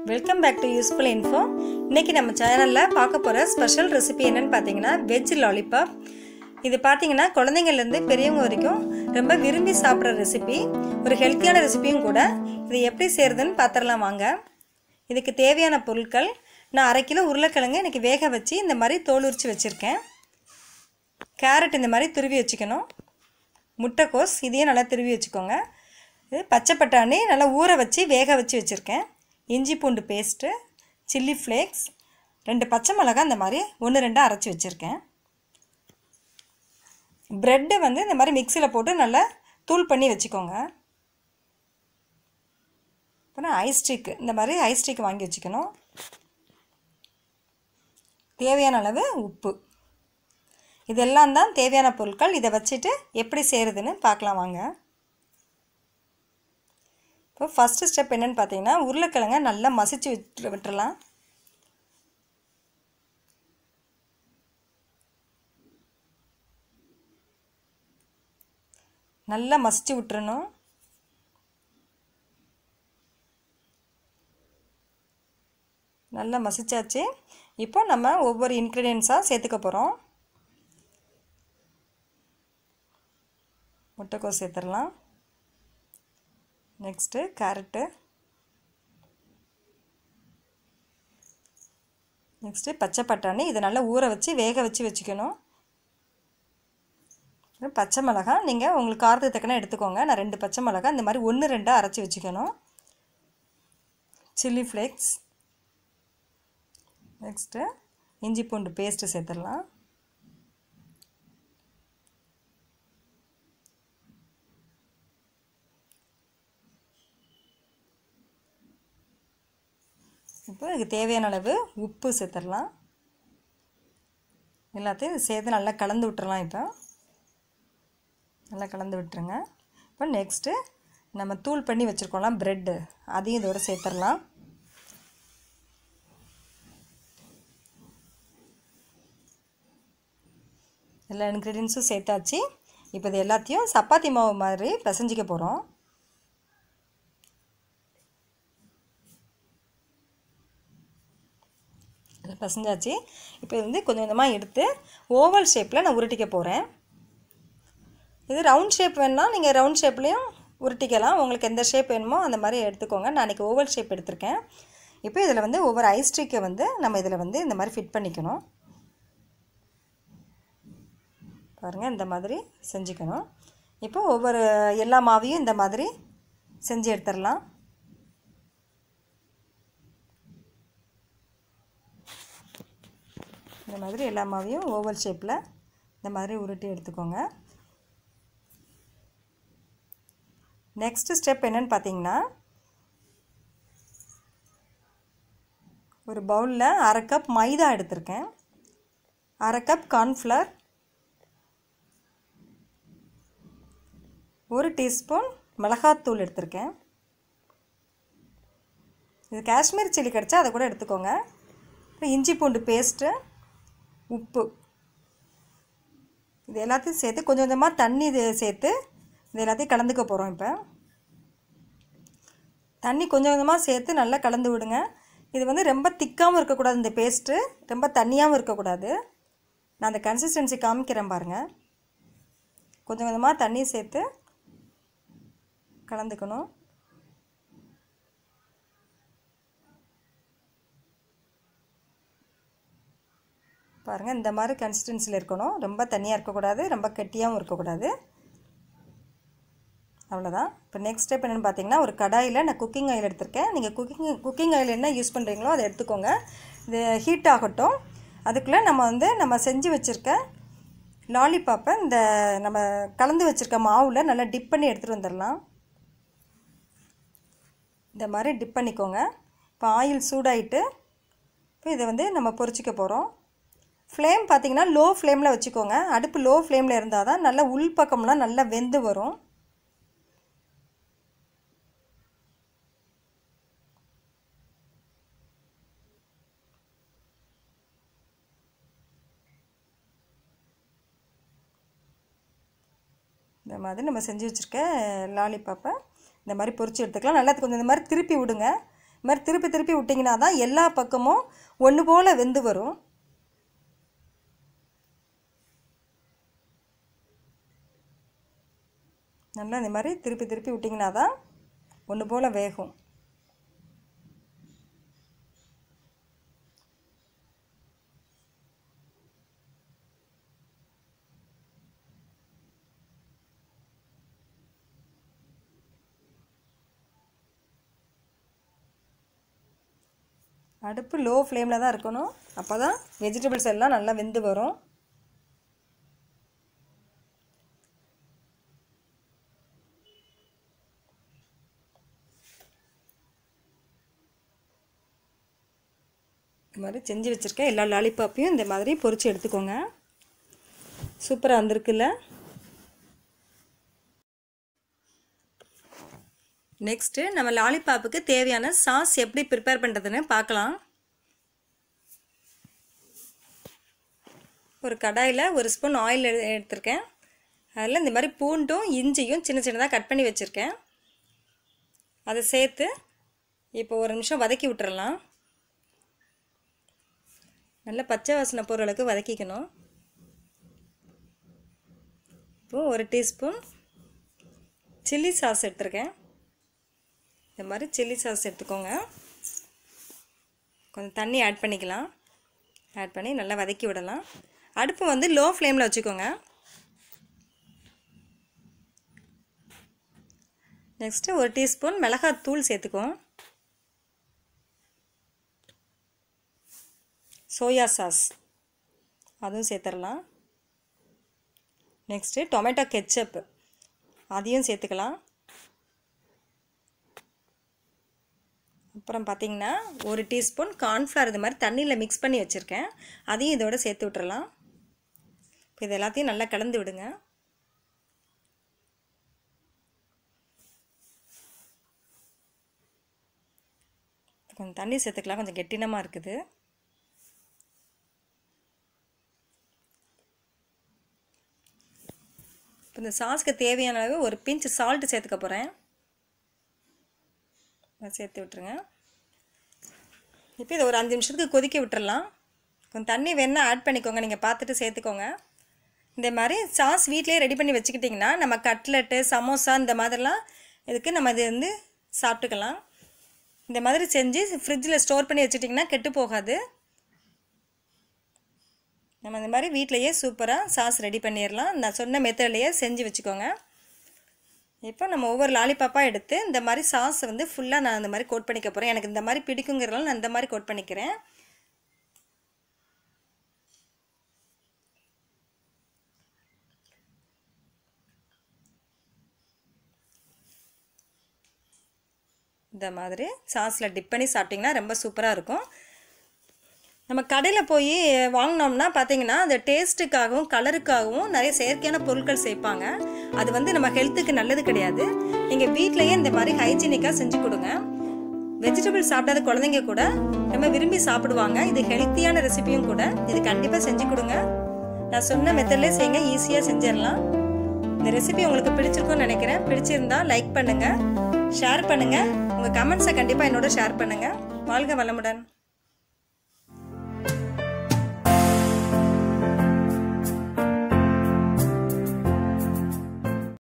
welcome back to useful info இன்னைக்கு நம்ம சேனலில் பார்க்க போகிற ஸ்பெஷல் ரெசிபி என்னன்னு பார்த்தீங்கன்னா வெஜ் லாலிபாப் இது பார்த்தீங்கன்னா குழந்தைங்கள்லேருந்து பெரியவங்க வரைக்கும் ரொம்ப விரும்பி சாப்பிட்ற ரெசிபி ஒரு ஹெல்த்தியான ரெசிபியும் கூட இது எப்படி செய்கிறதுன்னு பார்த்துடலாம் வாங்க இதுக்கு தேவையான பொருட்கள் நான் அரை கிலோ உருளைக்கிழங்கு எனக்கு வேக வச்சு இந்த மாதிரி தோல் உரித்து வச்சுருக்கேன் கேரட் இந்த மாதிரி துருவி வச்சுக்கணும் முட்டைக்கோஸ் இதையும் நல்லா துருவி வச்சுக்கோங்க இது பச்சை பட்டாணி நல்லா ஊற வச்சு வேக வச்சு வச்சுருக்கேன் இஞ்சி பூண்டு பேஸ்ட்டு சில்லி ஃப்ளேக்ஸ் ரெண்டு பச்சை மிளகாய் இந்த மாதிரி ஒன்று ரெண்டாக அரைச்சி வச்சுருக்கேன் ப்ரெட்டு வந்து இந்த மாதிரி மிக்சியில் போட்டு நல்லா தூள் பண்ணி வச்சுக்கோங்க அப்புறம் ஐஸ் ஸ்டிக் இந்த மாதிரி ஐஸ் ஸ்டிக் வாங்கி வச்சுக்கணும் தேவையான அளவு உப்பு இதெல்லாம் தான் தேவையான பொருட்கள் இதை வச்சுட்டு எப்படி செய்கிறதுன்னு பார்க்கலாம் வாங்க இப்போ ஃபஸ்ட்டு ஸ்டெப் என்னென்னு பார்த்தீங்கன்னா உருளைக்கிழங்க நல்லா மசிச்சு விட்டு விட்டுறலாம் நல்லா மசிச்சு விட்டுறணும் நல்லா மசிச்சாச்சு இப்போ நம்ம ஒவ்வொரு இன்க்ரீடியன்ஸாக சேர்த்துக்க போகிறோம் முட்டைக்கோஸ் சேர்த்துடலாம் நெக்ஸ்ட்டு கேரட்டு நெக்ஸ்ட்டு பச்சை பட்டாணி இதை நல்லா ஊற வச்சு வேக வச்சு வச்சுக்கணும் பச்சை மிளகா நீங்கள் உங்களுக்கு காரத்துக்கு தக்கன எடுத்துக்கோங்க நான் ரெண்டு பச்சை மிளகா இந்த மாதிரி ஒன்று ரெண்டாக அரைச்சி வச்சுக்கணும் சில்லி ஃப்ளேக்ஸ் நெக்ஸ்ட்டு இஞ்சி பூண்டு பேஸ்ட்டு சேர்த்துடலாம் இப்போ இதுக்கு தேவையான அளவு உப்பு சேர்த்துடலாம் எல்லாத்தையும் சேர்த்து நல்லா கலந்து விட்டுறலாம் இப்போ நல்லா கலந்து விட்டுருங்க இப்போ நெக்ஸ்ட்டு நம்ம தூள் பண்ணி வச்சுருக்கோம்லாம் ப்ரெட்டு அதையும் இதோட சேர்த்துடலாம் எல்லா இன்க்ரீடியன்ஸும் சேர்த்தாச்சு இப்போ இது எல்லாத்தையும் சப்பாத்தி மாவு மாதிரி பிசைஞ்சிக்க போகிறோம் பசஞ்சாச்சு இப்போ வந்து கொஞ்சம் கொஞ்சமாக எடுத்து ஓவல் ஷேப்பில் நான் உருட்டிக்க போகிறேன் இது ரவுண்ட் ஷேப் வேணுன்னா நீங்கள் ரவுண்ட் ஷேப்லேயும் உருட்டிக்கலாம் உங்களுக்கு எந்த ஷேப் வேணுமோ அந்த மாதிரி எடுத்துக்கோங்க நான் இன்றைக்கி ஓவல் ஷேப் எடுத்திருக்கேன் இப்போ இதில் வந்து ஒவ்வொரு ஐஸ்ட்ரிக்கை வந்து நம்ம இதில் வந்து இந்த மாதிரி ஃபிட் பண்ணிக்கணும் பாருங்கள் இந்த மாதிரி செஞ்சுக்கணும் இப்போ ஒவ்வொரு எல்லா மாவையும் இந்த மாதிரி செஞ்சு எடுத்துடலாம் இந்த மாதிரி எல்லா மாவையும் ஓவல் ஷேப்பில் இந்த மாதிரி உருட்டி எடுத்துக்கோங்க நெக்ஸ்ட்டு ஸ்டெப் என்னென்னு பார்த்தீங்கன்னா ஒரு பவுலில் அரை கப் மைதா எடுத்திருக்கேன் அரை கப் கார்ன்ஃப்ளவர் ஒரு டீஸ்பூன் மிளகாத்தூள் எடுத்திருக்கேன் இது காஷ்மீர் சில்லி கிடச்சா அதை கூட எடுத்துக்கோங்க இஞ்சி பூண்டு பேஸ்ட்டு உப்பு இது எல்லாத்தையும் சேர்த்து கொஞ்சம் கொஞ்சமாக தண்ணி இது சேர்த்து இது எல்லாத்தையும் கலந்துக்க போகிறோம் இப்போ தண்ணி கொஞ்சம் கொஞ்சமாக சேர்த்து நல்லா கலந்து விடுங்க இது வந்து ரொம்ப திக்காகவும் இருக்கக்கூடாது இந்த பேஸ்ட்டு ரொம்ப தண்ணியாகவும் இருக்கக்கூடாது நான் அந்த கன்சிஸ்டன்சி காமிக்கிறேன் பாருங்கள் கொஞ்சம் கொஞ்சமாக தண்ணி சேர்த்து கலந்துக்கணும் பாருங்கள் இந்த மாதிரி கன்சிஸ்டன்சியில் இருக்கணும் ரொம்ப தண்ணியாக இருக்கக்கூடாது ரொம்ப கெட்டியாகவும் இருக்கக்கூடாது அவ்வளோதான் இப்போ நெக்ஸ்ட் ஸ்டெப் என்னென்னு பார்த்தீங்கன்னா ஒரு கடாயில் நான் குக்கிங் ஆயில் எடுத்திருக்கேன் நீங்கள் குக்கிங் குக்கிங் ஆயில் என்ன யூஸ் பண்ணுறீங்களோ அதை எடுத்துக்கோங்க இது ஹீட் ஆகட்டும் அதுக்குள்ளே நம்ம வந்து நம்ம செஞ்சு வச்சுருக்க லாலிபாப்பை இந்த நம்ம கலந்து வச்சுருக்க மாவில் நல்லா டிப் பண்ணி எடுத்துகிட்டு வந்துடலாம் இந்த மாதிரி டிப் பண்ணிக்கோங்க இப்போ ஆயில் சூடாயிட்டு இப்போ இதை வந்து நம்ம பொரிச்சிக்க போகிறோம் ஃப்ளேம் பார்த்திங்கன்னா லோ ஃப்ளேமில் வச்சுக்கோங்க அடுப்பு லோ ஃப்ளேமில் இருந்தால் தான் நல்லா உள் பக்கம்லாம் நல்லா வெந்து வரும் இந்த மாதிரி நம்ம செஞ்சு வச்சுருக்க லாலிபாப்பை இந்த மாதிரி பொரிச்சு எடுத்துக்கலாம் நல்லா கொஞ்சம் இந்த மாதிரி திருப்பி விடுங்க இது மாதிரி திருப்பி திருப்பி விட்டிங்கன்னா தான் எல்லா பக்கமும் ஒன்று போல் வெந்து வரும் நல்லா இந்த மாதிரி திருப்பி திருப்பி விட்டிங்கன்னா தான் ஒன்று போல் வேகும் அடுப்பு லோ ஃப்ளேமில் தான் இருக்கணும் அப்போ தான் வெஜிடபிள்ஸ் எல்லாம் நல்லா வெந்து வரும் இந்த மாதிரி செஞ்சு வச்சுருக்கேன் எல்லா லாலிபாப்பையும் இந்த மாதிரி பொரித்து எடுத்துக்கோங்க சூப்பராக வந்திருக்குல்ல நெக்ஸ்ட்டு நம்ம லாலிபாப்புக்கு தேவையான சாஸ் எப்படி ப்ரிப்பேர் பண்ணுறதுன்னு பார்க்கலாம் ஒரு கடாயில் ஒரு ஸ்பூன் ஆயில் எடுத்திருக்கேன் அதில் இந்த மாதிரி பூண்டும் இஞ்சியும் சின்ன சின்னதாக கட் பண்ணி வச்சுருக்கேன் அதை சேர்த்து இப்போ ஒரு நிமிஷம் வதக்கி விட்டுறலாம் நல்லா பச்சை வாசனை போகிற அளவுக்கு வதக்கிக்கணும் இப்போ ஒரு டீஸ்பூன் சில்லி சாஸ் எடுத்திருக்கேன் இந்த மாதிரி சில்லி சாஸ் எடுத்துக்கோங்க கொஞ்சம் தண்ணி ஆட் பண்ணிக்கலாம் ஆட் பண்ணி நல்லா வதக்கி விடலாம் அடுப்பு வந்து லோ ஃப்ளேமில் வச்சுக்கோங்க நெக்ஸ்ட்டு ஒரு டீஸ்பூன் மிளகாய் தூள் சேர்த்துக்குவோம் சோயா சாஸ் அதுவும் சேர்த்துடலாம் நெக்ஸ்ட்டு டொமேட்டோ கெச்சப் அதையும் சேர்த்துக்கலாம் அப்புறம் பார்த்திங்கன்னா ஒரு டீஸ்பூன் கார்ன்ஃப்ளவர் இது மாதிரி தண்ணியில் மிக்ஸ் பண்ணி வச்சுருக்கேன் அதையும் இதோட சேர்த்து விட்டுறலாம் இப்போ இது எல்லாத்தையும் நல்லா கலந்து விடுங்க கொஞ்சம் தண்ணி சேர்த்துக்கலாம் கொஞ்சம் கெட்டினமாக இருக்குது இப்போ இந்த சாஸ்க்கு தேவையான அளவு ஒரு பிஞ்ச் சால்ட்டு சேர்த்துக்க போகிறேன் சேர்த்து விட்டுருங்க இப்போ இதை ஒரு அஞ்சு நிமிஷத்துக்கு கொதிக்க விட்டுறலாம் கொஞ்சம் தண்ணி வேணால் ஆட் பண்ணிக்கோங்க நீங்கள் பார்த்துட்டு சேர்த்துக்கோங்க இந்த மாதிரி சாஸ் வீட்டிலே ரெடி பண்ணி வச்சுக்கிட்டிங்கன்னா நம்ம கட்லெட்டு சமோசா இந்த மாதிரிலாம் இதுக்கு நம்ம இது வந்து சாப்பிட்டுக்கலாம் இந்த மாதிரி செஞ்சு ஃப்ரிட்ஜில் ஸ்டோர் பண்ணி வச்சுட்டிங்கன்னா கெட்டு போகாது நம்ம இந்த மாதிரி வீட்டிலையே சூப்பராக சாஸ் ரெடி பண்ணிடலாம் நான் சொன்ன மெத்தட்லேயே செஞ்சு வச்சுக்கோங்க இப்போ நம்ம ஒவ்வொரு லாலிபாப்பாக எடுத்து இந்த மாதிரி சாஸை வந்து ஃபுல்லாக நான் இந்த மாதிரி கோட் பண்ணிக்க போகிறேன் எனக்கு இந்த மாதிரி பிடிக்குங்கிறனால நான் இந்த மாதிரி கோட் பண்ணிக்கிறேன் இந்த மாதிரி சாஸில் டிப் பண்ணி சாப்பிட்டிங்கன்னா ரொம்ப சூப்பராக இருக்கும் நம்ம கடையில் போய் வாங்கினோம்னா பார்த்தீங்கன்னா அந்த டேஸ்ட்டுக்காகவும் கலருக்காகவும் நிறைய செயற்கையான பொருட்கள் சேர்ப்பாங்க அது வந்து நம்ம ஹெல்த்துக்கு நல்லது கிடையாது நீங்கள் வீட்டிலையே இந்த மாதிரி ஹைஜீனிக்காக செஞ்சு கொடுங்க வெஜிடபிள் சாப்பிடாத குழந்தைங்க கூட ரொம்ப விரும்பி சாப்பிடுவாங்க இது ஹெல்த்தியான ரெசிபியும் கூட இது கண்டிப்பாக செஞ்சு கொடுங்க நான் சொன்ன மெத்தட்லேயே செய்யுங்க ஈஸியாக செஞ்சிடலாம் இந்த ரெசிபி உங்களுக்கு பிடிச்சிருக்கும்னு நினைக்கிறேன் பிடிச்சிருந்தா லைக் பண்ணுங்கள் ஷேர் பண்ணுங்கள் உங்கள் கமெண்ட்ஸை கண்டிப்பாக என்னோட ஷேர் பண்ணுங்கள் வாழ்க வளமுடன்